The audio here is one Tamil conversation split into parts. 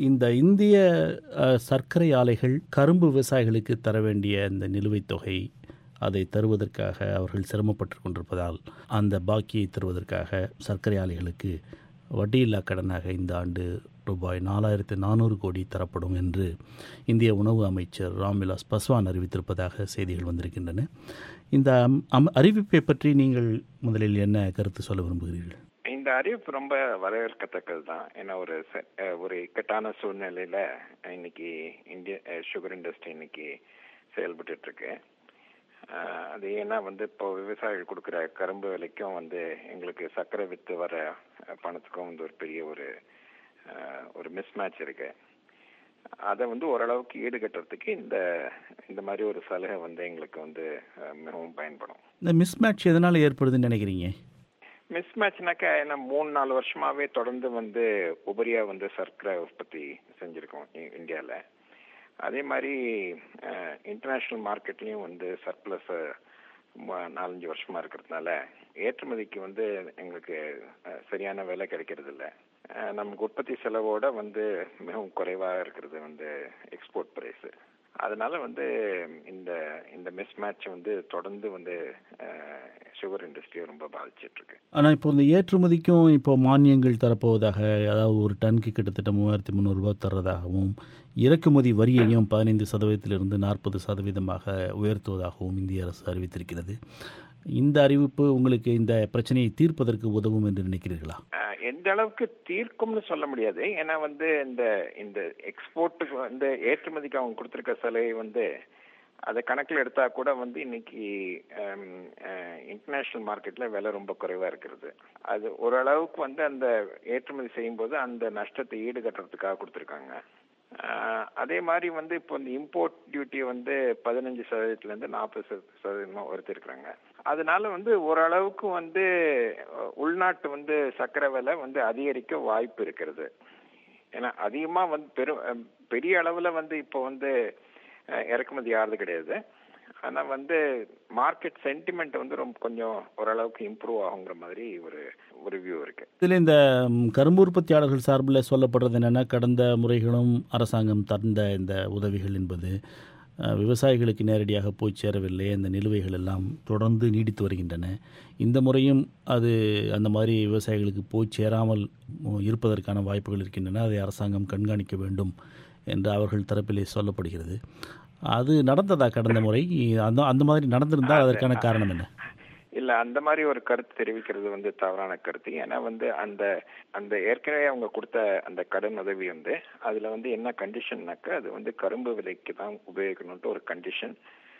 இந்த இந்திய அஹ், சர்க்கரை ஆலைகள் கரும்பு விவசாயிகளுக்கு தர வேண்டிய இந்த நிலுவைத் தொகை அதை தருவதற்காக அவர்கள் சிரமப்பட்டு கொண்டிருப்பதால் அந்த பாக்கியை தருவதற்காக சர்க்கரை ஆலைகளுக்கு வட்டியில்லா கடனாக இந்த ஆண்டு ரூபாய் நாலாயிரத்து நானூறு கோடி தரப்படும் என்று இந்திய உணவு அமைச்சர் ராம்விலாஸ் பஸ்வான் அறிவித்திருப்பதாக செய்திகள் வந்திருக்கின்றன இந்த அம்- அம்- அறிவிப்பை பற்றி நீங்கள் முதலில் என்ன கருத்து சொல்ல விரும்புகிறீர்கள் இந்த அறிவிப்பு ரொம்ப வரவேற்கத்தக்கது தான் ஏன்னா ஒரு ச- அஹ் ஒரு இக்கட்டான சூழ்நிலையில இன்னைக்கு இந்திய சுகர் இண்டஸ்ட்ரி இன்னைக்கு செயல்பட்டு இருக்கு அஹ் அது ஏன்னா வந்து இப்போ விவசாயிகள் கொடுக்குற கரும்பு விலைக்கும் வந்து எங்களுக்கு சர்க்கரை வித்து வர அஹ், பணத்துக்கும் வந்து ஒரு பெரிய ஒரு அஹ், ஒரு மிஸ்மேட்ச் இருக்கு அதை வந்து ஓரளவுக்கு ஈடுகட்டுறதுக்கு இந்த இந்த மாதிரி ஒரு சலுகை வந்து எங்களுக்கு வந்து அஹ், மிகவும் பயன்படும் இந்த மிஸ்மேட்ச் எதனால் ஏற்படுதுன்னு நினைக்கிறீங்க மிஸ் மேட்ச்னாக்கா என்ன மூணு நாலு வருஷமாவே தொடர்ந்து வந்து உபரியா வந்து சர்க்கரை உற்பத்தி செஞ்சிருக்கோம் இ- இந்தியால அதே மாதிரி இன்டர்நேஷனல் மார்க்கெட்லயும் வந்து சர்ப்ளஸ் நாலஞ்சு வருஷமா இருக்கிறதுனால ஏற்றுமதிக்கு வந்து எங்களுக்கு அஹ், சரியான விலை கிடைக்கிறது இல்ல அஹ், நமக்கு உற்பத்தி செலவோட வந்து மிகவும் குறைவா இருக்கிறது வந்து எக்ஸ்போர்ட் பிரைஸ் அதனால வந்து இந்த இந்த மிஸ் மேட்ச் வந்து தொடர்ந்து வந்து சுகர் இண்டஸ்ட்ரியை ரொம்ப பாதிச்சிட்டு இருக்கு ஆனால் இப்போ இந்த ஏற்றுமதிக்கும் இப்போ மானியங்கள் தரப்போவதாக அதாவது ஒரு டன்னுக்கு கிட்டத்தட்ட மூவாயிரத்தி முந்நூறுரூவா தர்றதாகவும் இறக்குமதி வரியையும் பதினைந்து சதவீதத்திலிருந்து நாற்பது சதவீதமாக உயர்த்துவதாகவும் இந்திய அரசு அறிவித்திருக்கிறது இந்த அறிவிப்பு உங்களுக்கு இந்த பிரச்சனையை தீர்ப்பதற்கு உதவும் என்று நினைக்கிறீர்களா அஹ், எந்த அளவுக்கு தீர்க்கும்னு சொல்ல முடியாது ஏன்னா வந்து இந்த இந்த எக்ஸ்போர்ட்டுக்கு வந்து ஏற்றுமதிக்கு அவங்க கொடுத்துருக்க சலுகை வந்து அதை கணக்கில் எடுத்தா கூட வந்து இன்னைக்கு இன்டர்நேஷனல் மார்க்கெட்ல விலை ரொம்ப குறைவா இருக்கிறது அது ஓரளவுக்கு வந்து அந்த ஏற்றுமதி செய்யும்போது அந்த நஷ்டத்தை ஈடுகட்டுறதுக்காக கொடுத்துருக்காங்க ஆஹ் அதே மாதிரி வந்து இப்போ இந்த இம்போர்ட் டியூட்டி வந்து பதினஞ்சு சதவீதத்துல இருந்து நாற்பது சதவீதமா உயர்த்திருக்கிறாங்க அதனால வந்து ஓரளவுக்கு வந்து அஹ், உள்நாட்டு வந்து சர்க்கரை விலை வந்து அதிகரிக்க வாய்ப்பு இருக்கிறது ஏன்னா அதிகமா வந்து பெரும் அஹ், பெரிய அளவுல வந்து இப்போ வந்து அஹ், இறக்குமதி ஆறது கிடையாது ஆனா வந்து மார்க்கெட் சென்டிமெண்ட் வந்து ரொம்ப கொஞ்சம் ஓரளவுக்கு இம்ப்ரூவ் ஆகுங்கிற மாதிரி ஒரு ஒரு வியூ இருக்கு இதில் இந்த ம், கரும்பு உற்பத்தியாளர்கள் சார்பில் சொல்லப்படுறது என்னென்னா கடந்த முறைகளும் அரசாங்கம் தந்த இந்த உதவிகள் என்பது அஹ், விவசாயிகளுக்கு நேரடியாக போய் சேரவில்லை அந்த நிலுவைகள் எல்லாம் தொடர்ந்து நீடித்து வருகின்றன இந்த முறையும் அது அந்த மாதிரி விவசாயிகளுக்கு போய் சேராமல் உம், இருப்பதற்கான வாய்ப்புகள் இருக்கின்றன அதை அரசாங்கம் கண்காணிக்க வேண்டும் என்று அவர்கள் தரப்பிலே சொல்லப்படுகிறது அது நடந்ததா கடந்த முறை அந்த அந்த மாதிரி நடந்திருந்தால் அதற்கான காரணம் என்ன இல்ல அந்த மாதிரி ஒரு கருத்து தெரிவிக்கிறது வந்து தவறான கருத்து ஏன்னா வந்து அந்த அந்த ஏற்கனவே அவங்க கொடுத்த அந்த கடன் உதவி வந்து அதுல வந்து என்ன கண்டிஷன்னாக்கா அது வந்து கரும்பு விலைக்கு தான் உபயோகிக்கணும்ட்டு ஒரு கண்டிஷன்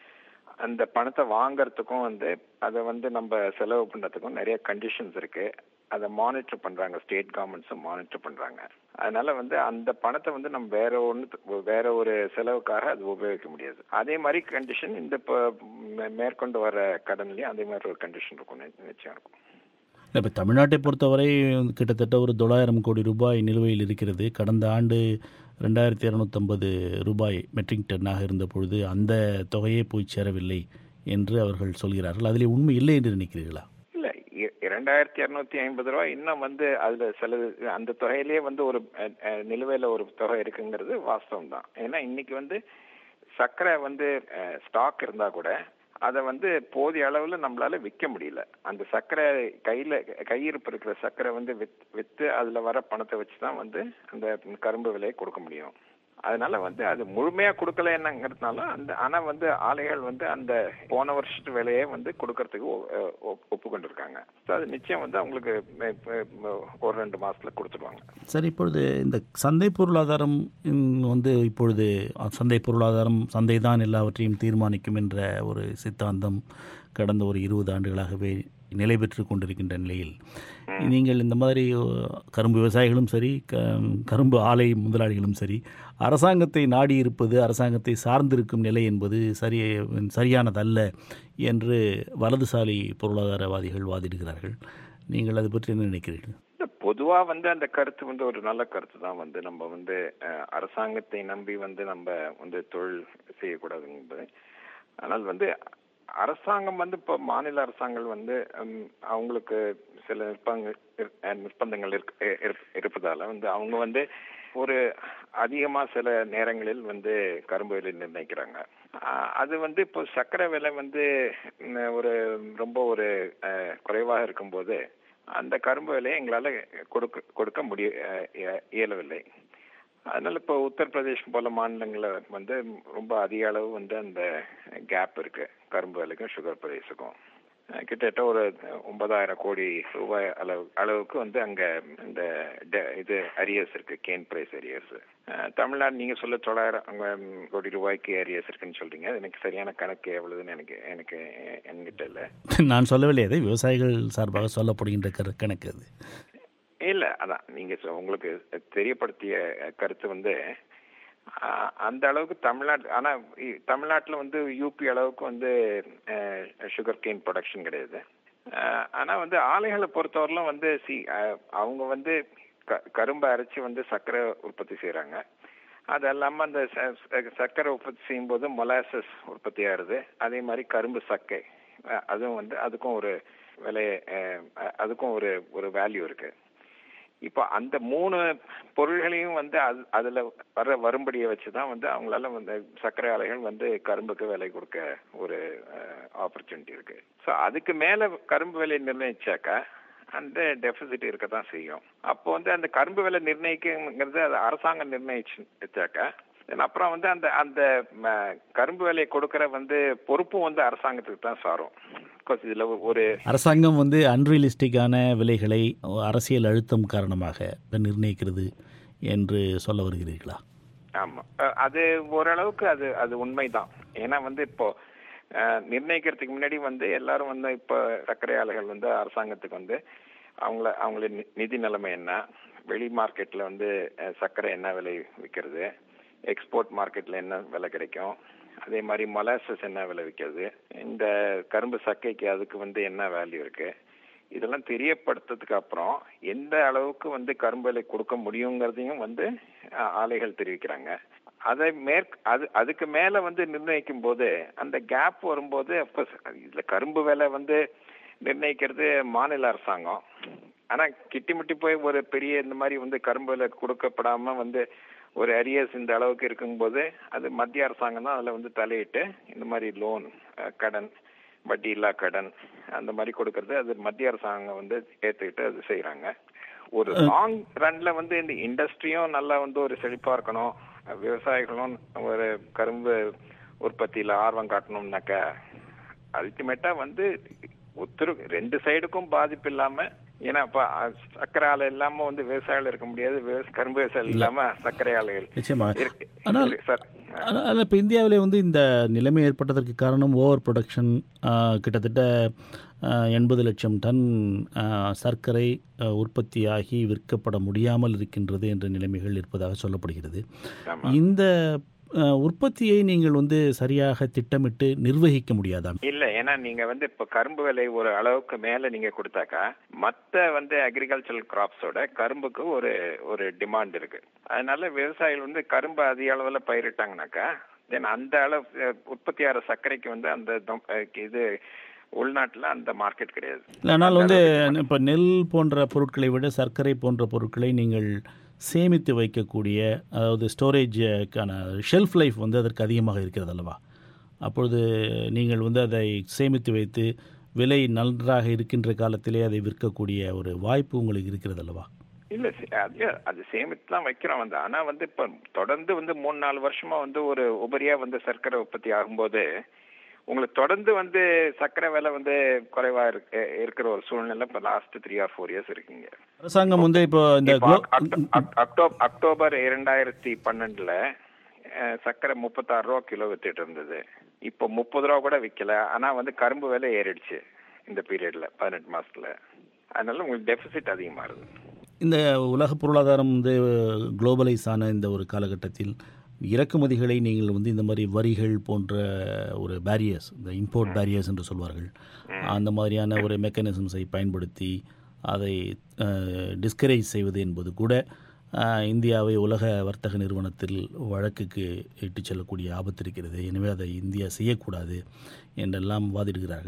அந்த பணத்தை வாங்குறதுக்கும் வந்து அதை வந்து நம்ம செலவு பண்றதுக்கும் நிறைய கண்டிஷன்ஸ் இருக்கு அதை மானிட்டர் பண்றாங்க ஸ்டேட் கவர்மெண்ட்ஸும் மானிட்டர் பண்றாங்க அதனால வந்து அந்த பணத்தை வந்து நம்ம வேற ஒன்று வேற ஒரு செலவுக்காக அது உபயோகிக்க முடியாது அதே மாதிரி கண்டிஷன் இந்த இப்போ மே- மேற்கொண்டு வர கடன்லயும் அதே மாதிரி ஒரு கண்டிஷன் இருக்கும் நி- நிச்சயம் இருக்கும் இப்போ தமிழ்நாட்டை பொறுத்தவரை கிட்டத்தட்ட ஒரு தொள்ளாயிரம் கோடி ரூபாய் நிலுவையில் இருக்கிறது கடந்த ஆண்டு ரெண்டாயிரத்தி இரநூத்தம்பது ரூபாய் மெட்ரிக் டன்னாக இருந்த பொழுது அந்த தொகையே போய் சேரவில்லை என்று அவர்கள் சொல்கிறார்கள் அதிலே உண்மை இல்லை என்று நினைக்கிறீர்களா இல்ல இ- இரண்டாயிரத்தி இருநூத்தி ஐம்பது ரூபாய் இன்னும் வந்து அதுல சிலது அந்த தொகையிலேயே வந்து ஒரு அஹ், அஹ், நிலுவையில ஒரு தொகை இருக்குங்கிறது வாஸ்தவம் தான் ஏன்னா இன்னைக்கு வந்து சர்க்கரை வந்து ஸ்டாக் இருந்தா கூட அதை வந்து போதிய அளவுல நம்மளால விற்க முடியல அந்த சர்க்கரை கையில கையிருப்பு இருக்கிற சர்க்கரை வந்து வித் வித்து அதுல வர பணத்தை வச்சு தான் வந்து அந்த கரும்பு விலையை கொடுக்க முடியும் அதனால வந்து அது முழுமையா கொடுக்கல என்னங்கிறதுனால அந்த ஆனா வந்து ஆலைகள் வந்து அந்த போன வருஷத்து விலையை வந்து கொடுக்கறதுக்கு ஒ- ஒ- ஒப்புக்கொண்டிருக்காங்க So அது நிச்சயம் வந்து அவங்களுக்கு மே- மே- ஒரு ரெண்டு மாசத்துல கொடுத்துருவாங்க சரி இப்பொழுது இந்த சந்தை பொருளாதாரம் ம், வந்து இப்பொழுது அ, சந்தை பொருளாதாரம் சந்தை தான் எல்லாவற்றையும் தீர்மானிக்கும் என்ற ஒரு சித்தாந்தம் கடந்த ஒரு இருபது ஆண்டுகளாகவே நிலை பெற்று கொண்டிருக்கின்ற நிலையில் நீங்கள் இந்த மாதிரி அ, கரும்பு விவசாயிகளும் சரி க கரும்பு ஆலை முதலாளிகளும் சரி அரசாங்கத்தை நாடி இருப்பது அரசாங்கத்தை சார்ந்திருக்கும் நிலை என்பது சரி சரியானதல்ல என்று வலதுசாரி பொருளாதாரவாதிகள் வாதிடுகிறார்கள் நீங்கள் அது பற்றி என்ன நினைக்கிறீர்கள் இல்ல, பொதுவா வந்து அந்த கருத்து வந்து ஒரு நல்ல கருத்து தான் வந்து நம்ம வந்து அஹ், அரசாங்கத்தை நம்பி வந்து நம்ம வந்து தொழில் செய்யக்கூடாதுங்கிறது ஆனால் வந்து அரசாங்கம் வந்து இப்போ மாநில அரசாங்கம் வந்து ஹம், அவங்களுக்கு சில நிர்பந்தங்கள் இரு- அஹ், நிர்பந்தங்கள் இருக்க- இரு- இருப்பதால வந்து அவங்க வந்து ஒரு அதிகமா சில நேரங்களில் வந்து கரும்பு விலை நிர்ணயிக்கிறாங்க ஆஹ் அது வந்து இப்போ சர்க்கரை விலை வந்து ம், ஒரு ரொம்ப ஒரு அஹ், குறைவாக இருக்கும்போது அந்த கரும்பு விலையை எங்களால கொடுக்க கொடுக்க முடிய அஹ், இய- இயலவில்லை அதனால இப்போ உத்தரப்பிரதேஷ் போல மாநிலங்கள்ல வந்து ரொம்ப அதிக அளவு வந்து அந்த கேப் இருக்கு கரும்பு விலைக்கும் சுகர் பிரைஸுக்கும் அஹ் கிட்டத்தட்ட ஒரு ஒன்பதாயிரம் கோடி ரூபாய் அளவு அளவுக்கு வந்து அங்க இந்த ட- இது அரியர்ஸ் இருக்கு கேன் பிரைஸ் அரியர்ஸ் தமிழ்நாடு நீங்க சொல்ல தொள்ளாயிரம் அங்க, ம், கோடி ரூபாய்க்கு அரியர்ஸ் இருக்குன்னு சொல்றீங்க அது எனக்கு சரியான கணக்கு எவ்வளவுன்னு எனக்கு எனக்கு எ- என்கிட்ட இல்லை நான் சொல்லவில்லை அதை விவசாயிகள் சார்பாக சொல்லப்படுகின்ற கரு கணக்கு அது இல்ல அதான் நீங்க சொ- உங்களுக்கு தெரியப்படுத்திய கருத்து வந்து ஆஹ், அந்த அளவுக்கு தமிழ்நாடு ஆனா இ- தமிழ்நாட்டுல வந்து யூபி அளவுக்கு வந்து சுகர் கேன் ப்ரொடக்ஷன் கிடையாது ஆஹ், ஆனா வந்து ஆலைகளை பொறுத்தவரையிலும் வந்து சி ஆஹ், அவங்க வந்து க- கரும்பை அரைச்சு வந்து சர்க்கரை உற்பத்தி செய்யறாங்க அது இல்லாம அந்த ச- ச- சர்க்கரை உற்பத்தி செய்யும்போது மொலாசஸ் உற்பத்தி ஆகுது அதே மாதிரி கரும்பு சக்கை அஹ் அதுவும் வந்து அதுக்கும் ஒரு விலை அஹ் அஹ் அதுக்கும் ஒரு ஒரு வேல்யூ இருக்கு இப்போ அந்த மூணு பொருள்களையும் வந்து அது அதுல வர வரும்படியை வச்சுதான் வந்து அவங்களால வந்து சர்க்கரை ஆலைகள் வந்து கரும்புக்கு விலை கொடுக்க ஒரு ஆப்பர்ச்சுனிட்டி இருக்கு ஸோ அதுக்கு மேல கரும்பு விலை நிர்ணயிச்சாக்கா அந்த டெபிசிட் இருக்க தான் செய்யும் அப்போ வந்து அந்த கரும்பு விலை நிர்ணயிக்குங்கிறது அது அரசாங்கம் நிர்ணயிச்சு வச்சாக்கா then அப்புறம் வந்து அந்த அந்த ம, கரும்பு விலையை கொடுக்கிற வந்து பொறுப்பும் வந்து அரசாங்கத்துக்கு தான் சாரும் பிகாஸ் இதுல ஒரு அரசாங்கம் வந்து அன்ரியலிஸ்டிக்கான விலைகளை அரசியல் அழுத்தம் காரணமாக நிர்ணயிக்கிறது என்று சொல்ல வருகிறீர்களா ஆமா அஹ் அது ஓரளவுக்கு அது அது உண்மைதான் ஏன்னா வந்து இப்போ அஹ், நிர்ணயிக்கிறதுக்கு முன்னாடி வந்து எல்லாரும் வந்து இப்போ சர்க்கரை ஆலைகள் வந்து அரசாங்கத்துக்கு வந்து அவங்கள அவங்கள நி- நிதி நிலைமை என்ன வெளி மார்க்கெட்ல வந்து அஹ், சர்க்கரை என்ன விலை விற்கிறது எக்ஸ்போர்ட் மார்க்கெட்ல என்ன விலை கிடைக்கும் அதே மாதிரி மொலாசஸ் என்ன விலை விற்கிறது இந்த கரும்பு சக்கைக்கு அதுக்கு வந்து என்ன வேல்யூ இருக்கு இதெல்லாம் தெரியப்படுத்ததுக்கு அப்புறம் எந்த அளவுக்கு வந்து கரும்பு விலை கொடுக்க முடியுங்கிறதையும் வந்து அஹ், ஆலைகள் தெரிவிக்கிறாங்க அதை மேற் அது அதுக்கு மேல வந்து நிர்ணயிக்கும் போது அந்த கேப் வரும்போது அப்கோர்ஸ் இதுல கரும்பு விலை வந்து நிர்ணயிக்கிறது மாநில அரசாங்கம் ஆனா கிட்டிமுட்டி போய் ஒரு பெரிய இந்த மாதிரி வந்து கரும்பு விலை கொடுக்கப்படாம வந்து ஒரு அரியர்ஸ் இந்த அளவுக்கு இருக்கும்போது அது மத்திய அரசாங்கம் தான் அதுல வந்து தலையிட்டு இந்த மாதிரி லோன் கடன் வட்டி இல்லா கடன் அந்த மாதிரி கொடுக்கறது அது மத்திய அரசாங்கம் வந்து ஏத்துக்கிட்டு அது செய்யறாங்க ஒரு லாங் ரன்ல வந்து இந்த இண்டஸ்ட்ரியும் நல்லா வந்து ஒரு செழிப்பா இருக்கணும் விவசாயிகளும் ஒரு கரும்பு உற்பத்தியில ஆர்வம் காட்டணும்னாக்க அல்டிமேட்டா வந்து ஒத்துரு ரெண்டு சைடுக்கும் பாதிப்பு இல்லாம ஏன்னா இப்ப அஹ், சர்க்கரை ஆலை இல்லாம வந்து விவசாயிகள் இருக்க முடியாது விவச- கரும்பு விவசாயிகள் இல்லாம சர்க்கரை ஆலைகள் நிச்சயமாக இருக்கு ஆனால் இருக்கு சார் ஆனால் இப்போ இந்தியாவிலே வந்து இந்த நிலைமை ஏற்பட்டதற்கு காரணம் ஓவர் ப்ரொடக்ஷன் கிட்டத்தட்ட எண்பது லட்சம் டன் ஆ, சர்க்கரை ஆ, உற்பத்தியாகி விற்கப்பட முடியாமல் இருக்கின்றது என்ற நிலைமைகள் இருப்பதாக சொல்லப்படுகிறது ஆமா. இந்த ஆ, உற்பத்தியை நீங்கள் வந்து சரியாக திட்டமிட்டு நிர்வகிக்க முடியாதா இல்ல ஏன்னா நீங்க வந்து இப்ப கரும்பு விலை ஒரு அளவுக்கு மேல நீங்க கொடுத்தாக்கா மத்த வந்து அக்ரிகல்ச்சரல் கிராப்ஸோட கரும்புக்கு ஒரு ஒரு டிமாண்ட் இருக்கு அதனால விவசாயிகள் வந்து கரும்பு அதிக அளவுல பயிரிட்டாங்கனாக்கா தென் அந்த அளவு அஹ், உற்பத்தி ஆகிற சர்க்கரைக்கு வந்து அந்த தொம்- அஹ், இது உள்நாட்டுல அந்த மார்க்கெட் கிடையாது இல்லை, ஆனால் வந்து இப்போ நெல் போன்ற பொருட்களை விட சர்க்கரை போன்ற பொருட்களை நீங்கள் சேமித்து வைக்கக்கூடிய அதாவது ஸ்டோரேஜுக்கான ஷெல்ஃப் லைஃப் வந்து அதற்கு அதிகமாக இருக்கிறது அல்லவா அப்பொழுது நீங்கள் வந்து அதை சேமித்து வைத்து விலை நன்றாக இருக்கின்ற காலத்திலே அதை விற்கக்கூடிய ஒரு வாய்ப்பு உங்களுக்கு இருக்கிறது அல்லவா இல்ல சி- அது அது சேமித்து தான் வைக்கிறோம் வந்து ஆனா வந்து இப்ப தொடர்ந்து வந்து மூணு நாலு வருஷமா வந்து ஒரு உபரியா வந்து சர்க்கரை உற்பத்தி ஆகும்போது உங்களுக்கு தொடர்ந்து வந்து சர்க்கரை விலை வந்து குறைவா இருக்கு இருக்கிற ஒரு சூழ்நிலை இப்ப last three or four years இருக்குங்க அரசாங்கம் வந்து இப்போ இந்த இப்போ குளோ அக்டோ- அக்- அக்டோ- அக்டோபர் இரண்டாயிரத்தி பன்னெண்டுல அஹ், சர்க்கரை முப்பத்தாறு ரூபா கிலோ வித்துட்டு இருந்தது இப்போ முப்பது ரூபா கூட விக்கல ஆனா வந்து கரும்பு விலை ஏறிடுச்சு இந்த பீரியட்ல பதினெட்டு மாசத்துல அதனால உங்களுக்கு டெபிசிட் அதிகமாகுது இந்த உலக பொருளாதாரம் வந்து குளோபலைஸ் ஆன இந்த ஒரு காலகட்டத்தில் இறக்குமதிகளை நீங்கள் வந்து இந்த மாதிரி வரிகள் போன்ற ஒரு பேரியர்ஸ் இந்த இம்போர்ட் பேரியர்ஸ் என்று சொல்வார்கள் அந்த மாதிரியான ஒரு மெக்கானிசம்ஸை பயன்படுத்தி அதை டிஸ்கரேஜ் செய்வது என்பது கூட அஹ், இந்தியாவை உலக வர்த்தக நிறுவனத்தில் வழக்குக்கு இட்டுச் செல்லக்கூடிய ஆபத்து இருக்கிறது எனவே அதை இந்தியா செய்யக்கூடாது என்றெல்லாம் வாதிடுகிறார்கள்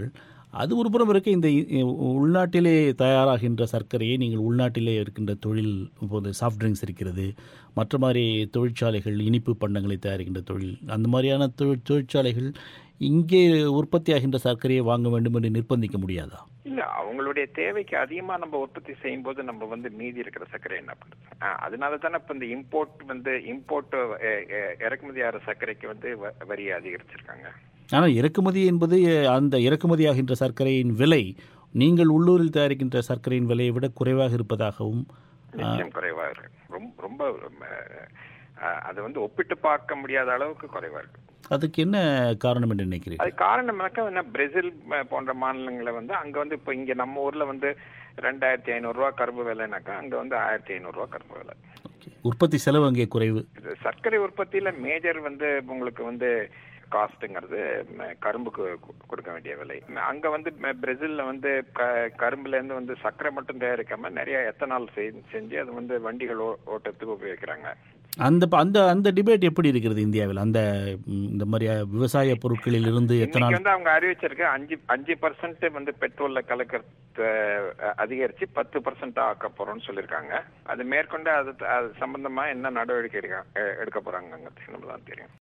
அது ஒரு புறம் இருக்க இந்த இ- உள்நாட்டிலே தயாராகின்ற சர்க்கரையை நீங்கள் உள்நாட்டிலே இருக்கின்ற தொழில் இப்போது சாஃப்ட் ட்ரிங்க்ஸ் இருக்கிறது மற்ற மாதிரி தொழிற்சாலைகள் இனிப்பு பண்டங்களை தயாரிக்கின்ற தொழில் அந்த மாதிரியான தொழிற் தொழிற்சாலைகள் இங்கே உற்பத்தியாகின்ற சர்க்கரையை வாங்க வேண்டும் என்று நிர்பந்திக்க முடியாதா இல்ல அவங்களுடைய தேவைக்கு அதிகமா நம்ம உற்பத்தி செய்யும் போது நம்ம வந்து மீதி இருக்கிற சர்க்கரை என்ன பண்றது ஆஹ் அதனால தானே இப்ப இந்த இம்போர்ட் வந்து இம்போர்ட் இறக்குமதி ஆகிற சர்க்கரைக்கு வந்து வ- வரியை அதிகரிச்சிருக்காங்க ஆனால் இறக்குமதி என்பது அந்த இறக்குமதியாகின்ற சர்க்கரையின் விலை நீங்கள் உள்ளூரில் தயாரிக்கின்ற சர்க்கரையின் விலையை விட குறைவாக இருப்பதாகவும் நிச்சயம் குறைவா இருக்கு ரொம்ப ரொம்ப ஆஹ் அது வந்து ஒப்பிட்டு பார்க்க முடியாத அளவுக்கு குறைவா இருக்கு அதுக்கு என்ன காரணம் என்று நினைக்கிறீர்கள் அது காரணம்னாக்கா என்ன பிரேசில் ம- போன்ற மாநிலங்களை வந்து அங்க வந்து இப்போ இங்க நம்ம ஊர்ல வந்து ரெண்டாயிரத்தி ஐநூறு ரூபா கரும்பு விலைனாக்கா அங்க வந்து ஆயிரத்தி ஐநூறு ரூபா கரும்பு விலை ஓகே. உற்பத்தி செலவு அங்கே குறைவு இது சர்க்கரை உற்பத்தியில மேஜர் வந்து உங்களுக்கு வந்து காஸ்ட்டுங்கிறது ம, கரும்புக்கு கு- கொடுக்க வேண்டிய விலை ம, அங்க வந்து ம, பிரேசில்ல வந்து க- கரும்புல இருந்து வந்து சர்க்கரை மட்டும் தயாரிக்காம நிறைய எத்தனால் செய்- செஞ்சு அது வந்து வண்டிகள் ஓ- ஓட்டத்துக்கு உபயோகிக்கிறாங்க அந்த ப- அந்த அந்த டிபேட் எப்படி இருக்கிறது இந்தியாவில் அந்த ம், இந்த மாதிரி விவசாய பொருட்களில் இருந்து எத்தனால் இன்னைக்கு வந்து அவங்க அறிவிச்சிருக்க அஞ்சு அஞ்சு பர்சன்ட் வந்து பெட்ரோல்ல கலக்கறத அஹ், அதிகரிச்சு பத்து பர்சன்ட் ஆக்க போறோம்னு சொல்லியிருக்காங்க அது மேற்கொண்டு அது அது சம்பந்தமா என்ன நடவடிக்கை எடுக்க எடுக்க போறாங்கிறது நம்ம தான் தெரியும்